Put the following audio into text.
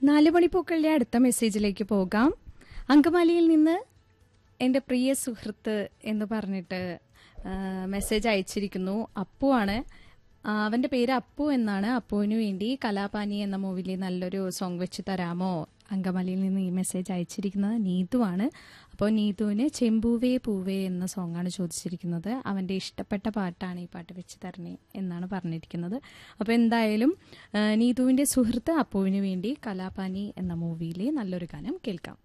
നാല് മണിപ്പൂക്കളുടെ അടുത്ത മെസ്സേജിലേക്ക് പോകാം അങ്കമാലിയിൽ നിന്ന് എൻ്റെ പ്രിയ സുഹൃത്ത് എന്ന് പറഞ്ഞിട്ട് ആ, മെസ്സേജ് അയച്ചിരിക്കുന്നു അപ്പു ആണ് ആ, അവന്റെ പേര് അപ്പു എന്നാണ് അപ്പുവിന് വേണ്ടി കലാപാനി എന്ന മൂവിയിൽ നല്ലൊരു സോങ് വെച്ച് തരാമോ അങ്കമാലിയിൽ നിന്ന് ഈ മെസ്സേജ് അയച്ചിരിക്കുന്നത് നീതുവാണ് അപ്പോൾ നീതുവിന് ചെമ്പൂവേ പൂവേ എന്ന സോങ്ങാണ് ചോദിച്ചിരിക്കുന്നത് അവന്റെ ഇഷ്ടപ്പെട്ട പാട്ടാണ് ഈ പാട്ട് വെച്ച് തരണേ എന്നാണ് പറഞ്ഞിരിക്കുന്നത് അപ്പോൾ എന്തായാലും ആ, നീതുവിന്റെ സുഹൃത്ത് അപ്പുവിന് വേണ്ടി കലാപാനി എന്ന മൂവിയിലെ നല്ലൊരു ഗാനം കേൾക്കാം